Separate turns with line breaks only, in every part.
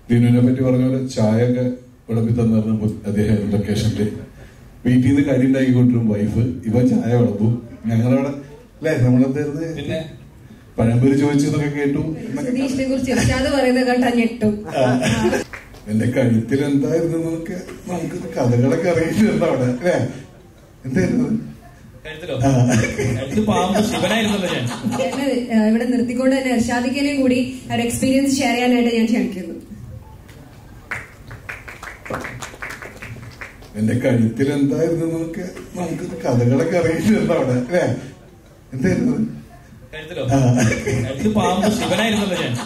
ദിനുവിനെ പറ്റി പറഞ്ഞ പോലെ ചായ ഒക്കെ വിളമ്പി തന്നിരുന്നു അദ്ദേഹം ലൊക്കേഷനിൽ വീട്ടിൽ നിന്ന് കരി ഉണ്ടാക്കിക്കൊണ്ടിരും വൈഫ് ഇവ ചായ വിളമ്പും ഞങ്ങളവിടെ അല്ലേ നമ്മളെന്തായിരുന്നു
പിന്നെ
പഴംപൊരി ചോദിച്ചു എന്നൊക്കെ കേട്ടു എന്നൊക്കെ
സുധീഷിനെ കുറിച്ച് ഇർഷാദ് പറയുന്നത് കേട്ടാ ഞെട്ടും
എന്റെ കഴുത്തിൽ എന്തായിരുന്നു നമുക്ക് നമുക്ക് കഥകളൊക്കെ അറിയിട്ടുണ്ട് അവിടെ അല്ലേ എന്തായിരുന്നു
കഴുത്തിലോ കഴുത്ത് പാമ്പ് ശിവനായിരുന്നല്ലോ ഞാൻ
എന്നെ ഏഹ്, ഇവിടെ നിർത്തിക്കൊണ്ട് തന്നെ ഇർഷാദിക്കനെയും കൂടി ഒരു എക്സ്പീരിയൻസ് ഷെയർ ചെയ്യാനായിട്ട് ഞാൻ ക്ഷണിക്കുന്നു
എന്റെ കഴുത്തിൽ എന്തായിരുന്നു നമുക്ക് നമുക്ക് കഥകളൊക്കെ അറിയിട്ടുണ്ട് അവിടെ അല്ലേ എന്തായിരുന്നു
കഴുത്തിലോ കഴുത്ത് പാമ്പ് ശിവനായിരുന്നല്ലോ ഞാൻ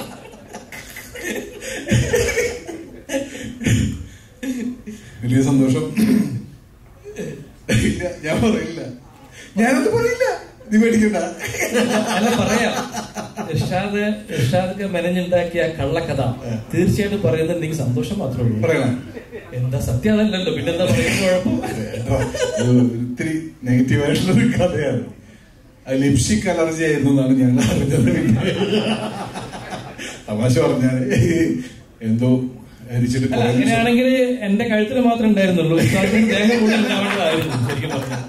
വലിയ സന്തോഷം ഇല്ല, ഞാൻ പറയില്ല ഞാനത് പറയില്ല നീ പേടിക്കണ്ട
അല്ല പറയാം ഇർഷാദ് ഇർഷാദ് മെനഞ്ഞുണ്ടാക്കിയ ആ കള്ളക്കഥ തീർച്ചയായിട്ടും പറയുന്നത് എനിക്ക് സന്തോഷം മാത്രമേ ഉള്ളൂ
പറയണം
എന്താ സത്യം അതല്ലല്ലോ പിന്നെന്താ പറയുന്നത് കുഴപ്പം
കേട്ടോ, ഇത് ഒത്തിരി നെഗറ്റീവ് ആയിട്ടുള്ള ഒരു കഥയാണ് അത് ലിപ്സ്റ്റിക് അലർജി ആയിരുന്നു എന്നാണ് ഞങ്ങൾ അറിഞ്ഞത് തമാശ പറഞ്ഞാൽ എന്തോ ഹരിച്ചിട്ട്
അല്ല
കുറേ ദിവസം-
അങ്ങനെയാണെങ്കിൽ എന്റെ കഴുത്തിൽ മാത്രമേ ഉണ്ടായിരുന്നുള്ളൂ ഇർഷാദിന് ദേഹം കൂടുതൽ ഉണ്ടാവേണ്ടതായിരുന്നു ശരിക്കും പറഞ്ഞു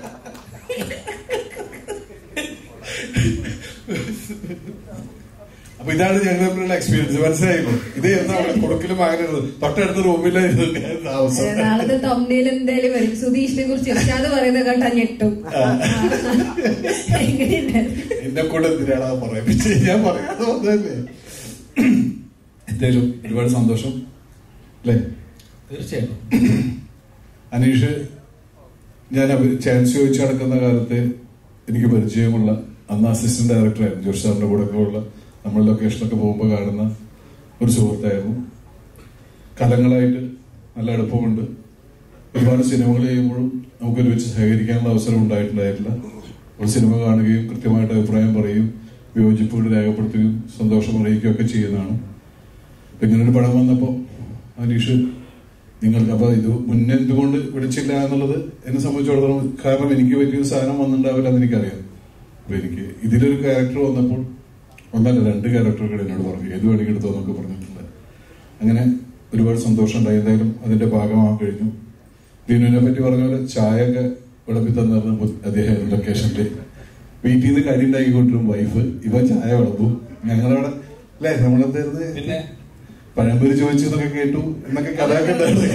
അപ്പൊ ഇതാണ് ഞങ്ങൾ തമ്മിലുള്ള എക്സ്പീരിയൻസ് മനസ്സിലായില്ലോ ഇതേ എന്താണ് കൊടുക്കലും അങ്ങനെയുള്ളത് തൊട്ടടുത്ത റൂമിലായിരുന്നു ഞാൻ താമസം
നാളത്തെ തമ്മിൽ എന്തായാലും വരും സുധീഷിനെ കുറിച്ച് ഇർഷാദ് പറയുന്നത് കേട്ടാ ഞെട്ടും എങ്ങനെയുണ്ടായിരുന്നു
എന്നെ കൂടെ എന്തിനാണ് അത് പറയിപ്പിച്ച് ഞാൻ പറയാതെ വന്നതല്ലേ എന്തായാലും ഒരുപാട് സന്തോഷം അല്ലേ
തീർച്ചയായിട്ടും
അനീഷ് ഞാൻ ചാൻസ് ചോദിച്ചു നടക്കുന്ന കാലത്ത് എനിക്ക് പരിചയമുള്ള അന്ന് അസിസ്റ്റന്റ് ഡയറക്ടറായിരുന്നു ജോഷ് സാറിന്റെ കൂടെ ഒക്കെ ഉള്ള നമ്മൾ ലൊക്കേഷനൊക്കെ പോകുമ്പോൾ കാണുന്ന ഒരു സുഹൃത്തായിരുന്നു കാലങ്ങളായിട്ട് നല്ല അടുപ്പമുണ്ട് ഒരുപാട് സിനിമകൾ ചെയ്യുമ്പോഴും നമുക്ക് ഒരുമിച്ച് സഹകരിക്കാനുള്ള അവസരം ഉണ്ടായിട്ടുണ്ടായിട്ടില്ല ഒരു സിനിമ കാണുകയും കൃത്യമായിട്ട് അഭിപ്രായം പറയുകയും വിയോജിപ്പുകൾ രേഖപ്പെടുത്തുകയും സന്തോഷം അറിയിക്കുകയും ഒക്കെ ചെയ്യുന്നതാണ് അപ്പൊ ഇങ്ങനെ ഒരു പടം വന്നപ്പോൾ അനീഷ് നിങ്ങൾക്ക് അപ്പൊ ഇത് മുന്നേ എന്തുകൊണ്ട് വിളിച്ചില്ല എന്നുള്ളത് എന്നെ സംബന്ധിച്ചിടത്തോളം കാരണം എനിക്ക് വലിയൊരു സാധനം വന്നിട്ടുണ്ടാവില്ല എന്ന് എനിക്കറിയാം അപ്പൊ എനിക്ക് ഇതിലൊരു ക്യാരക്ടർ വന്നപ്പോൾ ഒന്നല്ല രണ്ട് ക്യാരക്ടറുകൾ എന്നോട് പറഞ്ഞു ഏത് വേണമെങ്കിൽ എടുത്തോ എന്നൊക്കെ പറഞ്ഞിട്ടുണ്ട് അങ്ങനെ ഒരുപാട് സന്തോഷം ഉണ്ടായി എന്തായാലും അതിന്റെ ഭാഗമാകാൻ കഴിഞ്ഞു ദിനുവിനെ പറ്റി പറഞ്ഞ പോലെ ചായ ഒക്കെ വിളമ്പി തന്നിരുന്നു അദ്ദേഹം ലൊക്കേഷനിൽ വീട്ടിൽ നിന്ന് കരി ഉണ്ടാക്കിക്കൊണ്ടിരും വൈഫ് ഇവ ചായ വിളമ്പും ഞങ്ങളവിടെ അല്ലേ നമ്മളെന്തായിരുന്നു
പിന്നെ
പഴംപൊരി ചോദിച്ചു എന്നൊക്കെ കേട്ടു എന്നൊക്കെ കഥയൊക്കെ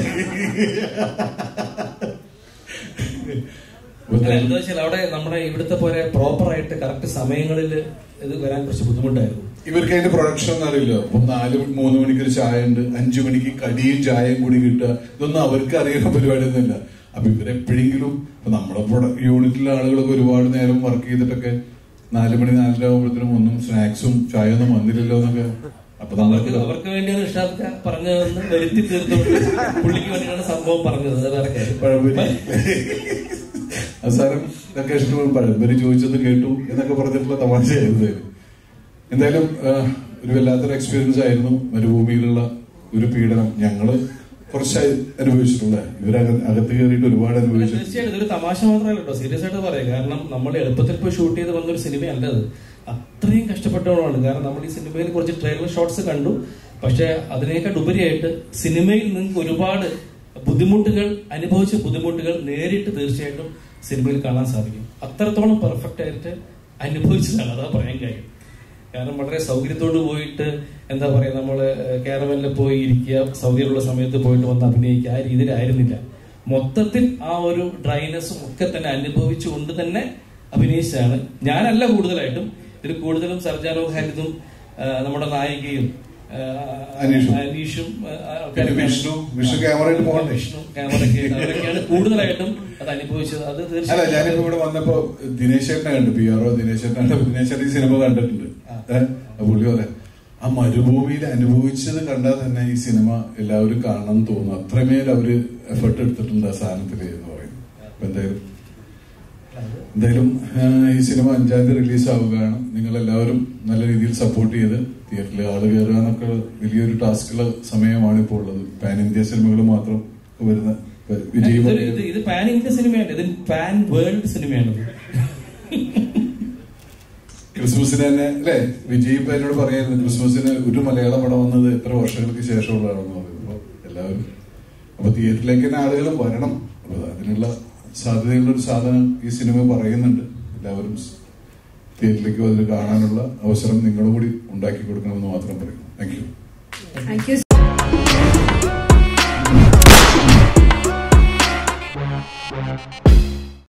അല്ല, എന്താ വെച്ചാൽ അവിടെ നമ്മുടെ ഇവിടുത്തെ പോലെ പ്രോപ്പർ ആയിട്ട് കറക്റ്റ് സമയങ്ങളിൽ ഇത് വരാൻ കുറച്ച് ബുദ്ധിമുട്ടായിരുന്നു
ഇവർക്ക് അതിന്റെ പ്രൊഡക്ഷൻ ഒന്നും അറിയില്ല അപ്പൊ നാല് മണി- മൂന്ന് മണിക്ക് ഒരു ചായ ഉണ്ട് അഞ്ചു മണിക്ക് കടിയും ചായയും കൂടി കിട്ടുക ഇതൊന്നും അവർക്ക് അറിയുന്ന പരിപാടിയൊന്നുമില്ല അപ്പൊ ഇവരെപ്പോഴെങ്കിലും ഇപ്പൊ നമ്മുടെ പ്രൊഡ- യൂണിറ്റിലെ ആളുകളൊക്കെ ഒരുപാട് നേരം വർക്ക് ചെയ്തിട്ടൊക്കെ നാല് മണി നാലര ആകുമ്പോഴത്തേനും ഒന്നും സ്നാക്സും ചായ ഒന്നും വന്നില്ലല്ലോ എന്നൊക്കെ അപ്പൊ
അവർക്ക്
നമ്മൾക്ക്
അവർക്ക് വേണ്ടിയാണ് ഇഷാദ് പറഞ്ഞതെന്ന് വരുത്തി തീർത്തുകൊണ്ട് പുള്ളിക്ക് വേണ്ടിയാണ് സംഭവം പറഞ്ഞത് അത് വേറെ കാര്യം
പഴംപൊരി അവസാനം ലൊക്കേഷനിൽ പഴംപൊരി ചോദിച്ചത് കേട്ടു എന്നൊക്കെ പറഞ്ഞിട്ടുള്ള തമാശയായിരുന്നു ഇത്. എന്തായാലും ആ, ഒരു വല്ലാത്തൊരു എക്സ്പീരിയൻസ് ആയിരുന്നു മരുഭൂമിയിലുള്ള ഒരു പീഡനം ഞങ്ങള് കുറച്ചായി അനുഭവിച്ചിട്ടുള്ള ഇവരക അകത്ത് കയറിയിട്ട് ഒരുപാട് അനുഭവിച്ചു
തീർച്ചയായിട്ടും ഇതൊരു തമാശ മാത്രമല്ല കേട്ടോ സീരിയസ് ആയിട്ട് പറയാം കാരണം നമ്മൾ എളുപ്പത്തിൽ പോയി ഷൂട്ട് ചെയ്ത് വന്നൊരു സിനിമയല്ല അത് അത്രയും കഷ്ടപ്പെട്ടവളാണ് കാരണം നമ്മൾ ഈ സിനിമയിൽ കുറച്ച് ട്രെയിലർ ഷോട്ട്സ് കണ്ടു പക്ഷെ അതിനേക്കാൾ ഉപരിയായിട്ട് സിനിമയിൽ നിങ്ങൾക്ക് ഒരുപാട് ബുദ്ധിമുട്ടുകൾ അനുഭവിച്ച ബുദ്ധിമുട്ടുകൾ നേരിട്ട് തീർച്ചയായിട്ടും സിനിമയിൽ കാണാൻ സാധിക്കും അത്രത്തോളം പെർഫെക്റ്റ് ആയിട്ട് അനുഭവിച്ചതാണ് അതാ പറയാൻ കാര്യം കാരണം വളരെ സൗകര്യത്തോട് പോയിട്ട് എന്താ പറയാ നമ്മള് കേരളത്തിൽ പോയി ഇരിക്കുക സൗകര്യമുള്ള സമയത്ത് പോയിട്ട് വന്ന് അഭിനയിക്കുക ആ രീതിയിലായിരുന്നില്ല മൊത്തത്തിൽ ആ ഒരു ഡ്രൈനെസ്സും ഒക്കെ തന്നെ അനുഭവിച്ചുകൊണ്ട് തന്നെ അഭിനയിച്ചതാണ് ഞാനല്ല കൂടുതലായിട്ടും ഇതിൽ കൂടുതലും സർജാനോ ഖാലിദും ആ, നമ്മുടെ നായികയും ആ,
അനീഷും.
അനീഷും ആ,
പിന്നെ
ആൾക്കാരൊക്കെയാണ്.
വിഷ്ണു വിഷ്ണു ക്യാമറയിൽ പോകണ്ടേ
വിഷ്ണു ക്യാമറയൊക്കെ അവരൊക്കെയാണ് കൂടുതലായിട്ടും അത് അനുഭവിച്ചത് അത്
അല്ല
തീർച്ചയായും
ഞാനിപ്പോ ഇവിടെ വന്നപ്പോ ദിനേശ് ചേട്ടനെ കണ്ടു പി ആർ ഒ ദിനേശ് ചേട്ടനെ കണ്ടു ദിനേശ് ചേട്ടൻ ഈ സിനിമ കണ്ടിട്ടുണ്ട് ഏഹ് പുള്ളി പറയാം ആ മരുഭൂമിയിൽ അനുഭവിച്ചത് കണ്ടാൽ തന്നെ ഈ സിനിമ എല്ലാവരും കാണണം എന്ന് തോന്നുന്നു അത്രമേൽ അവര് എഫർട്ട് എടുത്തിട്ടുണ്ട് ആ സാധനത്തില് എന്ന് പറയുന്നു അപ്പൊ എന്തായാലും എന്തായാലും ഏഹ്, ഈ സിനിമ അഞ്ചാം തീയതി റിലീസ് ആവുകയാണ് നിങ്ങൾ എല്ലാവരും നല്ല രീതിയിൽ സപ്പോർട്ട് ചെയ്ത് തിയേറ്ററിൽ ആള് കയറുക എന്നൊക്കെ വലിയൊരു ടാസ്കുള്ള സമയമാണ് ഇപ്പോൾ ഉള്ളത് പാൻ ഇന്ത്യ സിനിമകൾ മാത്രം വരുന്ന വിജയ്
ഇത് ഇത് ഇത് പാൻ ഇന്ത്യ സിനിമയാണ് ഇത് പാൻ വേൾഡ് സിനിമയാണ്
ക്രിസ്മസിന് തന്നെ അല്ലെ വിജയ് ഇപ്പൊ എന്നോട് പറയായിരുന്നു ക്രിസ്മസിന് ഒരു മലയാള പടം വന്നത് എത്ര വർഷങ്ങൾക്ക് ശേഷമുള്ളതാണെന്ന് പറയുന്നത് അപ്പൊ എല്ലാവരും അപ്പൊ തിയേറ്ററിലേക്ക് തന്നെ ആളുകൾ വരണം അപ്പൊ അതിനുള്ള സാധ്യതയുള്ള ഒരു സാധനം ഈ സിനിമ പറയുന്നുണ്ട് എല്ലാവരും തിയേറ്ററിലേക്ക് വന്ന് കാണാനുള്ള അവസരം നിങ്ങളും കൂടി ഉണ്ടാക്കി കൊടുക്കണമെന്ന് മാത്രം പറയും താങ്ക് യു
താങ്ക് യു